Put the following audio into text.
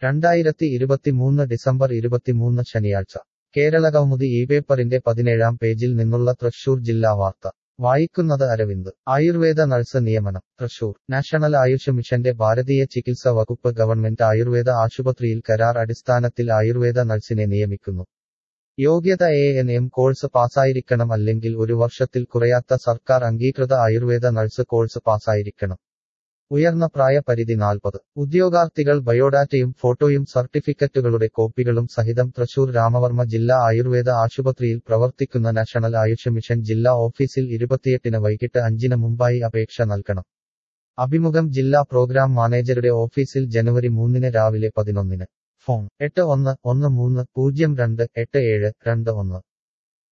രണ്ടായിരത്തി ഇരുപത്തിമൂന്ന് ഡിസംബർ ഇരുപത്തിമൂന്ന് ശനിയാഴ്ച കേരള കൗമുദി ഈ പേപ്പറിന്റെ പതിനേഴാം പേജിൽ നിന്നുള്ള തൃശൂർ ജില്ലാ വാർത്ത വായിക്കുന്നത് അരവിന്ദ് ആയുർവേദ നഴ്സ് നിയമനം തൃശൂർ നാഷണൽ ആയുഷ് മിഷന്റെ ഭാരതീയ ചികിത്സ വകുപ്പ് ഗവൺമെന്റ് ആയുർവേദ ആശുപത്രിയിൽ കരാർ അടിസ്ഥാനത്തിൽ ആയുർവേദ നഴ്സിനെ നിയമിക്കുന്നു യോഗ്യത എ എൻ എം കോഴ്സ് പാസ്സായിരിക്കണം അല്ലെങ്കിൽ ഒരു വർഷത്തിൽ കുറയാത്ത സർക്കാർ അംഗീകൃത ആയുർവേദ നഴ്സ് കോഴ്സ് പാസ്സായിരിക്കണം ഉയർന്ന പ്രായപരിധി നാൽപ്പത് ഉദ്യോഗാർത്ഥികൾ ബയോഡാറ്റയും ഫോട്ടോയും സർട്ടിഫിക്കറ്റുകളുടെ കോപ്പികളും സഹിതം തൃശൂർ രാമവർമ്മ ജില്ലാ ആയുർവേദ ആശുപത്രിയിൽ പ്രവർത്തിക്കുന്ന നാഷണൽ ആയുഷ് മിഷൻ ജില്ലാ ഓഫീസിൽ ഇരുപത്തിയെട്ടിന് വൈകിട്ട് അഞ്ചിന് മുമ്പായി അപേക്ഷ നൽകണം അഭിമുഖം ജില്ലാ പ്രോഗ്രാം മാനേജരുടെ ഓഫീസിൽ ജനുവരി മൂന്നിന് രാവിലെ പതിനൊന്നിന് ഫോൺ എട്ട് ഒന്ന് ഒന്ന് മൂന്ന് പൂജ്യം രണ്ട് എട്ട് ഏഴ് രണ്ട് ഒന്ന്